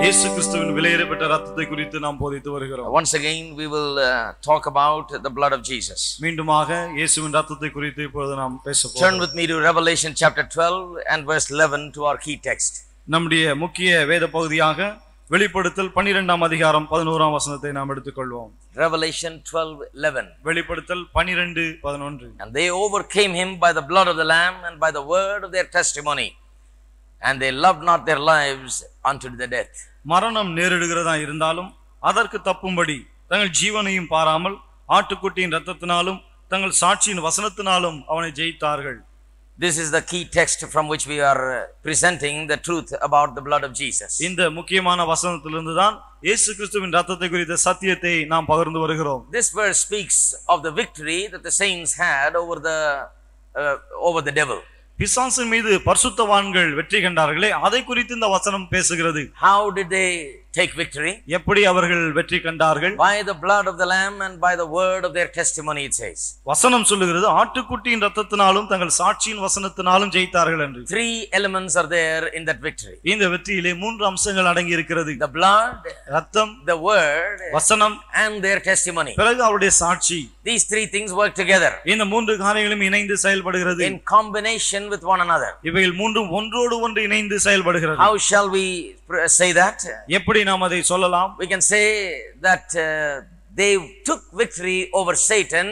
இயேசு கிறிஸ்துவின் விலையேறப்பட்ட ரத்தத்தை குறித்து நாம் போதித்து வருகிறோம் Once again, we will uh, talk about the blood of Jesus. மீண்டுமாக இயேசுவின் ரத்தத்தை குறித்து இப்பொழுது நாம் பேச Turn போகிறோம் with me to Revelation chapter 12 and verse 11 to our key text. நம்முடைய முக்கிய வேத பகுதியாக வெளிப்படுத்தல் பன்னிரெண்டாம் அதிகாரம் பதினோராம் வசனத்தை நாம் எடுத்துக்கொள்வோம் Revelation 12 11. வெளிப்படுத்தல் பனிரெண்டு பதினொன்று And they overcame him by the blood of the Lamb and by the word of their testimony. And they loved not their lives unto the death. மரணம் நேரிடுகிறதா இருந்தாலும் அதற்கு தப்பும்படி தங்கள் ஜீவனையும் பாராமல் ஆட்டுக்குட்டியின் ரத்தத்தினாலும் தங்கள் சாட்சியின் வசனத்தினாலும் அவனை ஜெயித்தார்கள் This is the key text from which we are uh, presenting the truth about the blood of Jesus. இந்த முக்கியமான வசனத்திலிருந்து தான் இயேசு கிறிஸ்துவின் ரத்தத்தை குறித்த சத்தியத்தை நாம் பகிர்ந்து வருகிறோம் This verse speaks of the victory that the saints had over the uh, over the devil. பிசாசின் மீது பரிசுத்தவான்கள் வெற்றி கண்டார்களே அதை குறித்து இந்த வசனம் பேசுகிறது How did they take victory? எப்படி அவர்கள் வெற்றி கண்டார்கள் By the blood of the Lamb and by the word of their testimony, it says. வசனம் சொல்லுகிறது ஆட்டுக்குட்டியின் ரத்தத்தினாலும் தங்கள் சாட்சியின் வசனத்தினாலும் ஜெயித்தார்கள் என்று Three elements are there in that victory இந்த வெற்றியிலே மூன்று அம்சங்கள் அடங்கி இருக்கிறது the blood, ரத்தம் the word, வசனம் and their testimony. பிறகு அவருடைய சாட்சி These three things work together இந்த மூன்று காரியங்களும் இணைந்து செயல்படுகிறது in combination with one another. இவைகள் மூன்றும் ஒன்றோடு ஒன்று இணைந்து செயல்படுகிறது How shall we pr- say that? எப்படி நாம் அதை சொல்லலாம் We can say that uh, they took victory over Satan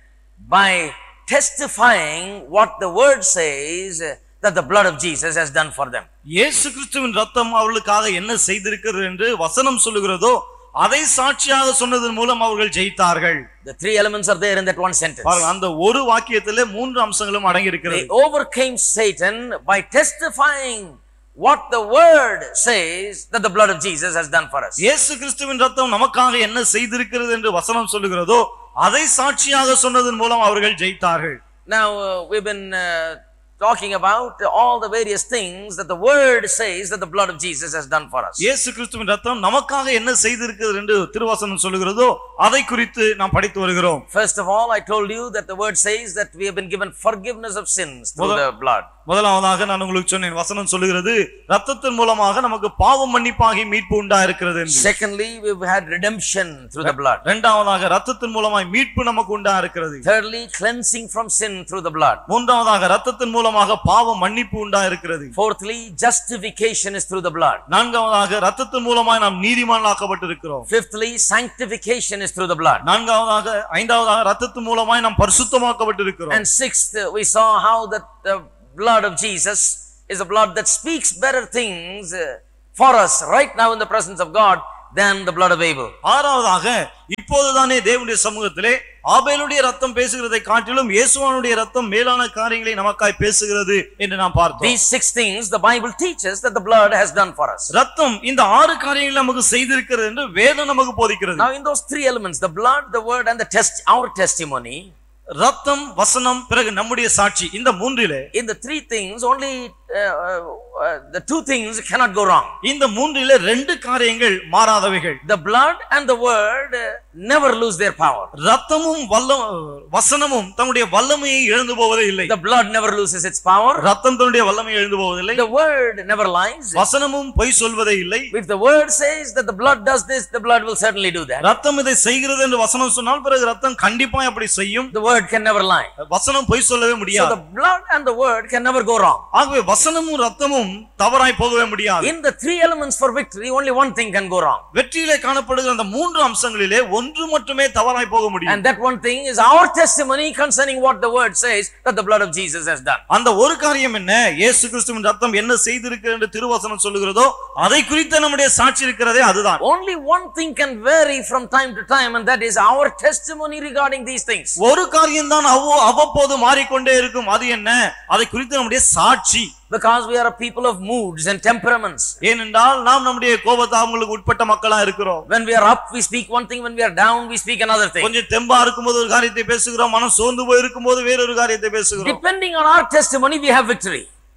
by testifying what the word says that the blood of Jesus has done for them. இயேசு கிறிஸ்துவின் ரத்தம் அவர்களுக்காக என்ன செய்திருக்கிறது என்று வசனம் சொல்லுகிறதோ அதை சாட்சியாக சொன்னதன் மூலம் அவர்கள் ஜெயித்தார்கள் The three elements are there in that one sentence. பாருங்க அந்த ஒரு வாக்கியத்திலே மூன்று அம்சங்களும் அடங்கி இருக்கிறது They overcame Satan by testifying what the word says that the blood of Jesus has done for us. இயேசு கிறிஸ்துவின் ரத்தம் நமக்காக என்ன செய்திருக்கிறது என்று வசனம் சொல்லுகிறதோ அதை சாட்சியாக சொன்னதன் மூலம் அவர்கள் ஜெயித்தார்கள் Now, uh, we've been uh, talking about all the various things that the word says that the blood of Jesus has done for us. இயேசு கிறிஸ்துவின் ரத்தம் நமக்காக என்ன செய்திருக்கிறது என்று திருவசனம் சொல்லுகிறதோ அதை குறித்து நாம் படித்து வருகிறோம் First of all, I told you that the word says that we have been given forgiveness of sins through the blood. முதலாவதாக நான் உங்களுக்கு சொன்னேன் வசனம் சொல்லுகிறது ரத்தத்தின் மூலமாக நமக்கு பாவம் மன்னிப்பாகி மீட்பு உண்டா இருக்கிறது என்று Secondly, we've had redemption through the blood. இரண்டாவதாக ரத்தத்தின் மூலமாய் மீட்பு நமக்கு உண்டா இருக்கிறது Thirdly, cleansing from sin through the blood. மூன்றாவதாக ரத்தத்தின் மூலமாக பாவ மன்னிப்பு உண்டா இருக்கிறது Fourthly, justification is through the blood. நான்காவதாக ரத்தத்தின் மூலமாய் நாம் நீதிமானாக்கப்பட்டிருக்கிறோம் Fifthly, sanctification is through the blood. நான்காவதாக ஐந்தாவதாக ரத்தத்தின் மூலமாய் நாம் பரிசுத்தமாக்கப்பட்டிருக்கிறோம் And sixth, we saw how that the blood of Jesus is a blood that speaks better things uh, for us right now in the presence of God than the blood of Abel. ஆறாவதாக இப்போதுதானே தேவனுடைய சமூகத்திலே ஆபேலுடைய ரத்தம் பேசுகிறதை காட்டிலும் இயேசுவானுடைய ரத்தம் மேலான காரியங்களை நமக்காய் பேசுகிறது என்று நாம் பார்த்தோம் These six things the Bible teaches that the blood has done for us. ரத்தம் இந்த ஆறு காரியங்களை நமக்கு செய்திருக்கிறது என்று வேதம் நமக்கு போதிக்கிறது Now, in those three elements, the blood, the word, and the test, our testimony, ரத்தம் வசனம் பிறகு நம்முடைய சாட்சி இந்த மூன்றிலே in the three things, only uh, uh, uh, the two things cannot go wrong. இந்த மூன்றிலே ரெண்டு காரியங்கள் மாறாதவைகள் The blood and the word uh, never lose their power. ரத்தமும் வல்ல வசனமும் தன்னுடைய வல்லமையை இழந்து போவதே இல்லை The blood never loses its power. ரத்தம் தன்னுடைய வல்லமையை இழந்து போவதில்லை The word never lies. வசனமும் பொய் சொல்வதே இல்லை If the word says that the blood does this, the blood will certainly do that. ரத்தம் இதை செய்கிறது என்று வசனம் சொன்னால் பிறகு ரத்தம் கண்டிப்பா அப்படி செய்யும் The word can never lie. வசனம் பொய் சொல்லவே So முடியாது the blood and the word can never go wrong. ஆகவே வசனமும் ரத்தமும் தவறாய் போகவே முடியாது In the three elements for victory, only one thing can go wrong. வெற்றியிலே காணப்படுகிற அந்த மூன்று அம்சங்களிலே ஒன்று மட்டுமே தவறாய் போக முடியும் And that one thing is our testimony concerning what the word says that the blood of Jesus has done. அந்த ஒரு காரியம் என்ன இயேசு கிறிஸ்துவின் ரத்தம் என்ன செய்திருக்கிறது என்று திருவசனம் சொல்லுகிறதோ அதை குறித்த நம்முடைய சாட்சி இருக்கிறதே அதுதான் Only one thing can vary from time to time, and that is our testimony regarding these things. ஒரு காரியம் தான் அவ்வ அவ்வப்போது மாறிக்கொண்டே இருக்கும் அது என்ன அதை குறித்து நம்முடைய சாட்சி Because we are a people of moods and temperaments. ஏனென்றால் நாம் நம்முடைய கோபத்தாபங்களுக்கு உட்பட்ட மக்களா இருக்கிறோம் When we are up, we speak one thing. When we are down, we speak another thing. கொஞ்சம் தெம்பா இருக்கும்போது ஒரு காரியத்தை பேசுகிறோம் மனம் சோர்ந்து போய் இருக்கும்போது வேறொரு காரியத்தை பேசுகிறோம் Depending on our testimony, we have victory.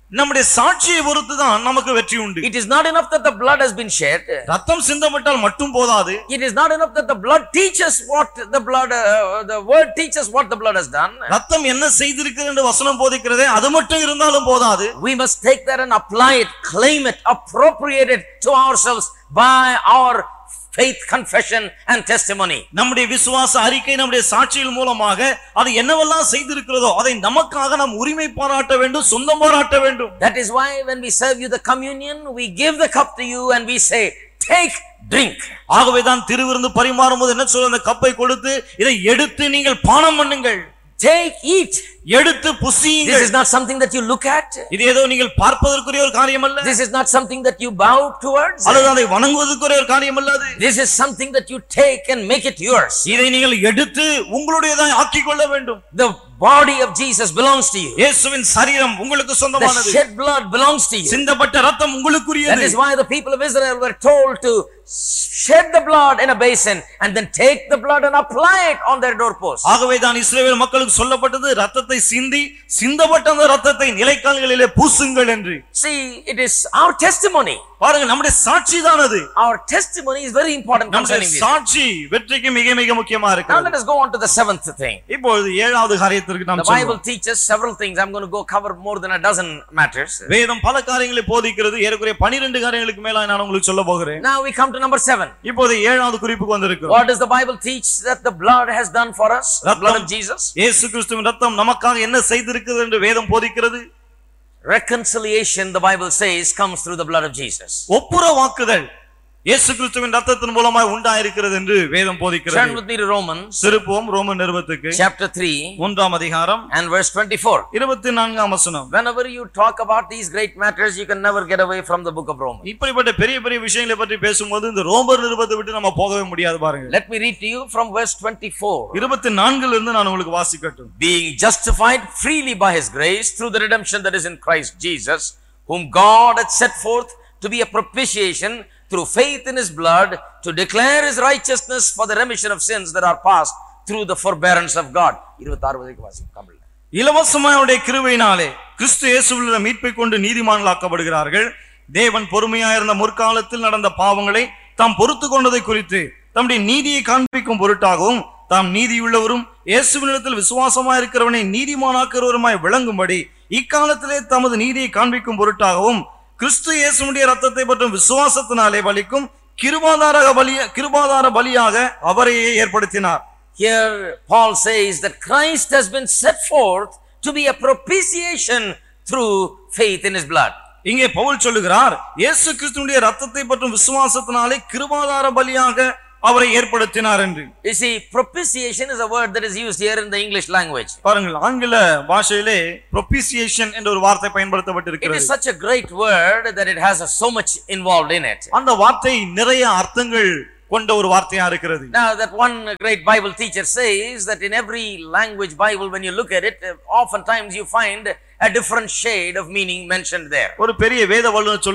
நம்முடைய சாட்சியை பொறுத்து தான் நமக்கு வெற்றி உண்டு It is not enough that the blood has been shed. ரத்தம் சிந்தப்பட்டால் மட்டும் போதாது It is not enough that the blood teaches what the blood, uh, the word teaches what the blood has done. ரத்தம் என்ன செய்திருக்கிறது என்று வசனம் போதிக்கிறதே அது மட்டும் இருந்தாலும் போதாது We must take that and apply it, claim it, appropriate it to ourselves by our faith, confession, and testimony. நம்முடைய விசுவாச அறிக்கை நம்முடைய சாட்சியின் மூலமாக அது என்னவெல்லாம் செய்திருக்கிறதோ அதை நமக்காக நாம் உரிமை பாராட்ட வேண்டும் சொந்தம் பாராட்ட வேண்டும் That is why when we serve you the communion, we give the cup to you and we say, Take, drink. ஆகவேதான் திருவிருந்து பரிமாறும் போது என்ன சொல்ல அந்த கப்பை கொடுத்து இதை எடுத்து நீங்கள் பானம் பண்ணுங்கள் Take, eat. எடுத்து This புசியுங்கள் is not something that you look at. இது ஏதோ நீங்கள் பார்ப்பதற்குரிய ஒரு காரியம் அல்ல This is not something that you bow towards. அல்லது அதை வணங்குவதற்குரிய ஒரு காரியம் அல்ல அது This is something that you take and make it yours. இதை நீங்கள் எடுத்து உங்களுடையதாய் ஆக்கிக் கொள்ள வேண்டும் The body of Jesus belongs to you. இயேசுவின் சரீரம் உங்களுக்கு The சொந்தமானது shed blood belongs to you. சிந்தப்பட்ட ரத்தம் That உங்களுக்குரியது is why the people of Israel were told to shed the blood in a basin and then take the blood and apply it on their doorposts. ஆகவேதான் இஸ்ரவேல் மக்களுக்கு சொல்லப்பட்டது ரத்தத்தை சிந்தி சிந்தப்பட்ட அந்த ரத்தத்தை நிலைக்கால்களிலே பூசுங்கள் என்று See, it is our testimony. பாருங்க நம்முடைய சாட்சி தான் அது Our testimony is very important நம்முடைய concerning this. சாட்சி வெற்றிக்கு மிக மிக முக்கியமா Now இருக்கு let us go on to the seventh thing. இப்பொழுது ஏழாவது காரியத்திற்கு The நாம் Bible செல்வோம். teaches several things. I'm going to go cover more than a dozen matters. வேதம் பல காரியங்களை போதிக்கிறது ஏறக்குறைய பனிரெண்டு காரியங்களுக்கு மேல நான் உங்களுக்கு சொல்ல போகிறேன் Now we come to number seven. இப்போது ஏழாவது குறிப்புக்கு வந்திருக்கிறோம் What does the Bible teach that the blood has done for us? The blood of Jesus? இயேசு கிறிஸ்துவின் ரத்தம் நமக்காக என்ன செய்திருக்கிறது என்று வேதம் போதிக்கிறது Reconciliation, the Bible says, comes through the blood of Jesus. ஒப்புரவாக்குதல் இயேசு கிறிஸ்துவின் ரத்தத்தின் மூலமாய் உண்டாயிருக்கிறது என்று வேதம் Turn போதிக்கிறது with me to Romans திருப்புவோம் ரோம நிருபத்துக்கு chapter 3 மூன்றாம் அதிகாரம் and verse 24. இருபத்தி நான்காம் வசனம் Whenever you talk about these great matters, you can never get away from the book of Romans. இப்படிப்பட்ட பெரிய பெரிய விஷயங்களை பற்றி பேசும்போது இந்த ரோமர் நிருபத்தை விட்டு நம்ம போகவே முடியாது பாருங்க Let me read to you from verse 24. இருபத்தி நான்குல இருந்து நான் உங்களுக்கு வாசிக்கட்டும் Being justified freely by his grace through the redemption that is in Christ Jesus, whom God had set forth to be a propitiation through faith in his blood to declare his righteousness for the remission of sins that are past through the forbearance of God. 26 வரைக்கும் வாசிக்கும் தமிழ்ல. இலவசமாய் அவருடைய கிருபையினாலே கிறிஸ்து இயேசுவில் மீட்பை கொண்டு நீதிமான்களாக்கப்படுகிறார்கள் தேவன் பொறுமையாயிருந்த முற்காலத்தில் நடந்த பாவங்களை தாம் பொறுத்து கொண்டதை குறித்து தம்முடைய நீதியை காண்பிக்கும் பொருட்டாகவும் தாம் நீதியுள்ளவரும் இயேசுவினிடத்தில் விசுவாசமாய் இருக்கிறவனை நீதிமானாக்கிறவருமாய் விளங்கும்படி இக்காலத்திலே தமது நீதியை காண்பிக்கும் பொருட்டாகவும் கிறிஸ்து இயேசுடைய ரத்தத்தை பற்றும் விசுவாசத்தினாலே பலிக்கும் கிருபாதார பலிய கிருபாதார பலியாக அவரையே ஏற்படுத்தினார் Here Paul says that Christ has been set forth to be a propitiation through faith in his blood. இங்கே பவுல் சொல்லுகிறார் இயேசு கிறிஸ்துடைய ரத்தத்தை பற்றும் விசுவாசத்தினாலே கிருபாதார பலியாக அவரை ஏற்படுத்தினார் என்று You see, propitiation is a word that is used here in the English language. பாருங்கள் ஆங்கில பாஷையிலே propitiation என்ற ஒரு வார்த்தை It பயன்படுத்தப்பட்டிருக்கிறது is such a great word that it has so much involved in it. அந்த வார்த்தை நிறைய அர்த்தங்கள் கொண்ட ஒரு வார்த்தையா இருக்கிறது Now, that one great Bible teacher says that in every language Bible, when you look at it, oftentimes you find a different shade of meaning mentioned there. ஒரு பெரிய வேத வல்லுநர்